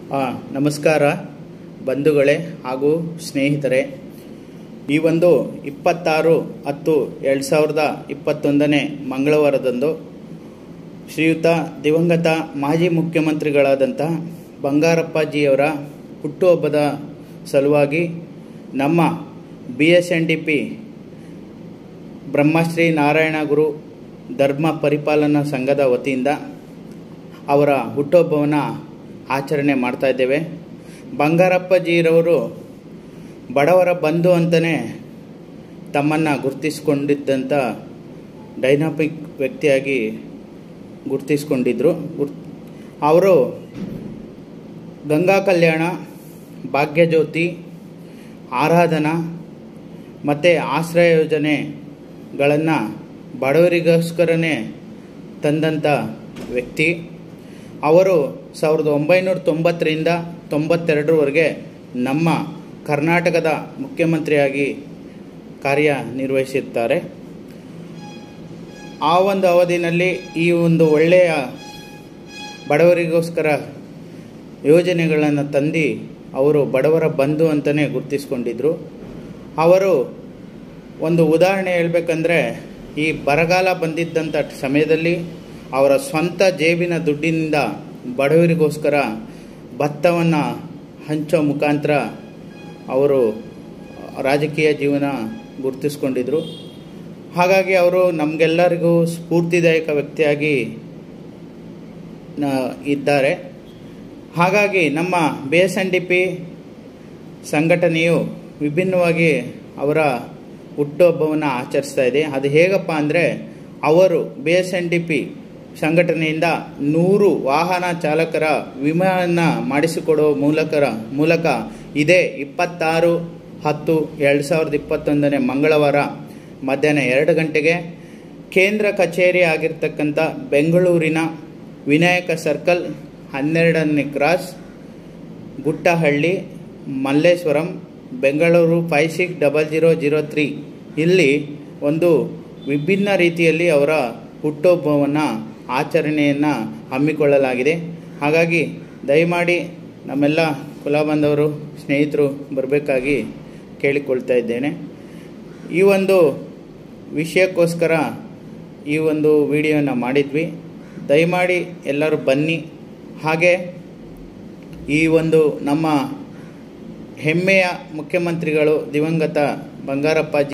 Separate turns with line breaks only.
ಆ, ನಮಸ್ಕಾರ ಬಂಧುಗಳೇ ಹಾಗೂ ಸ್ನೇಹಿತರೆ ಈ ಒಂದು ಇಪ್ಪತ್ತಾರು ಹತ್ತು ಎರಡು ಸಾವಿರದ ಇಪ್ಪತ್ತೊಂದನೇ ಮಂಗಳವಾರದಂದು ಶ್ರೀಯುತ ದಿವಂಗತ ಮಾಜಿ ಮುಖ್ಯಮಂತ್ರಿಗಳಾದಂಥ ಬಂಗಾರಪ್ಪಾಜಿಯವರ ಹುಟ್ಟುಹಬ್ಬದ ಸಲುವಾಗಿ ನಮ್ಮ B S N D P Brahmashri Narayana Guru Dharma Paripalana ಸಂಘದ ವತಿಯಿಂದ ಅವರ ಹುಟ್ಟುಹಬ್ಬವನ್ನು ಆಚರಣೆ ಮಾಡ್ತಾ ಇದ್ದೇವೆ ಬಂಗಾರಪ್ಪಜಿರವರು ಬಡವರ ಬಂಧು ಅಂತಲೇ ತಮ್ಮನ್ನು ಗುರುತಿಸಿಕೊಂಡಿದ್ದಂಥ ಡೈನಾಮಿಕ್ ವ್ಯಕ್ತಿಯಾಗಿ ಗುರುತಿಸ್ಕೊಂಡಿದ್ರು ಗುರ್ ಅವರು ಗಂಗಾ ಕಲ್ಯಾಣ ಭಾಗ್ಯಜ್ಯೋತಿ ಆರಾಧನಾ ಮತ್ತು ಆಶ್ರಯ ಯೋಜನೆಗಳನ್ನು ಬಡವರಿಗೋಸ್ಕರನೇ ತಂದಂಥ ವ್ಯಕ್ತಿ ಅವರು ಸಾವಿರದ ಒಂಬೈನೂರ ತೊಂಬತ್ತರಿಂದ ತೊಂಬತ್ತೆರಡರವರೆಗೆ ನಮ್ಮ ಕರ್ನಾಟಕದ ಮುಖ್ಯಮಂತ್ರಿಯಾಗಿ ಕಾರ್ಯನಿರ್ವಹಿಸಿರ್ತಾರೆ ಆ ಒಂದು ಅವಧಿನಲ್ಲಿ ಈ ಒಂದು ಒಳ್ಳೆಯ ಬಡವರಿಗೋಸ್ಕರ ಯೋಜನೆಗಳನ್ನು ತಂದು ಅವರು ಬಡವರ ಬಂಧು ಅಂತಲೇ ಗುರುತಿಸ್ಕೊಂಡಿದ್ರು ಅವರು ಒಂದು ಉದಾಹರಣೆ ಹೇಳಬೇಕಂದ್ರೆ ಈ ಬರಗಾಲ ಬಂದಿದ್ದಂಥ ಸಮಯದಲ್ಲಿ ಅವರ ಸ್ವಂತ ಜೇಬಿನ ದುಡ್ಡಿನಿಂದ ಬಡವರಿಗೋಸ್ಕರ ಭತ್ತವನ್ನು ಹಂಚೋ ಮುಖಾಂತರ ಅವರು ರಾಜಕೀಯ ಜೀವನ ಗುರುತಿಸ್ಕೊಂಡಿದ್ರು ಹಾಗಾಗಿ ಅವರು ನಮಗೆಲ್ಲರಿಗೂ ಸ್ಫೂರ್ತಿದಾಯಕ ವ್ಯಕ್ತಿಯಾಗಿ ನ- ಇದ್ದಾರೆ ಹಾಗಾಗಿ ನಮ್ಮ B S N D P ಸಂಘಟನೆಯು ವಿಭಿನ್ನವಾಗಿ ಅವರ ಹುಟ್ಟುಹಬ್ಬವನ್ನು ಆಚರಿಸ್ತಾ ಇದೆ ಅದು ಹೇಗಪ್ಪ ಅಂದರೆ ಅವರು B S N D P ಸಂಘಟನೆಯಿಂದ ನೂರು ವಾಹನ ಚಾಲಕರ ವಿಮೆಯನ್ನು ಮಾಡಿಸಿಕೊಡುವ ಮೂಲಕರ ಮೂಲಕ ಇದೇ ಇಪ್ಪತ್ತಾರು ಹತ್ತು ಎರಡು ಸಾವಿರದ ಇಪ್ಪತ್ತೊಂದನೇ ಮಂಗಳವಾರ ಮಧ್ಯಾಹ್ನ ಎರಡು ಗಂಟೆಗೆ ಕೇಂದ್ರ ಕಚೇರಿ ಆಗಿರ್ತಕ್ಕಂಥ ಬೆಂಗಳೂರಿನ ವಿನಾಯಕ ಸರ್ಕಲ್ ಹನ್ನೆರಡನೇ cross Guttahalli Malleshwaram Bengaluru five six double zero zero three ಇಲ್ಲಿ ಒಂದು ವಿಭಿನ್ನ ರೀತಿಯಲ್ಲಿ ಅವರ ಹುಟ್ಟುಹಬ್ಬವನ್ನು ಆಚರಣೆಯನ್ನು ಹಮ್ಮಿಕೊಳ್ಳಲಾಗಿದೆ ಹಾಗಾಗಿ ದಯಮಾಡಿ ನಮ್ಮೆಲ್ಲ ಕುಲ ಬಾಂಧವರು ಸ್ನೇಹಿತರು ಬರಬೇಕಾಗಿ ಕೇಳಿಕೊಳ್ತಾ ಇದ್ದೇನೆ ಈ ಒಂದು ವಿಷಯಕ್ಕೋಸ್ಕರ ಈ ಒಂದು ವಿಡಿಯೋನ ಮಾಡಿದ್ವಿ ದಯಮಾಡಿ ಎಲ್ಲರೂ ಬನ್ನಿ ಹಾಗೆ ಈ ಒಂದು ನಮ್ಮ ಹೆಮ್ಮೆಯ ಮುಖ್ಯಮಂತ್ರಿಗಳು ದಿವಂಗತ ಬಂಗಾರಪ್ಪಾಜಿ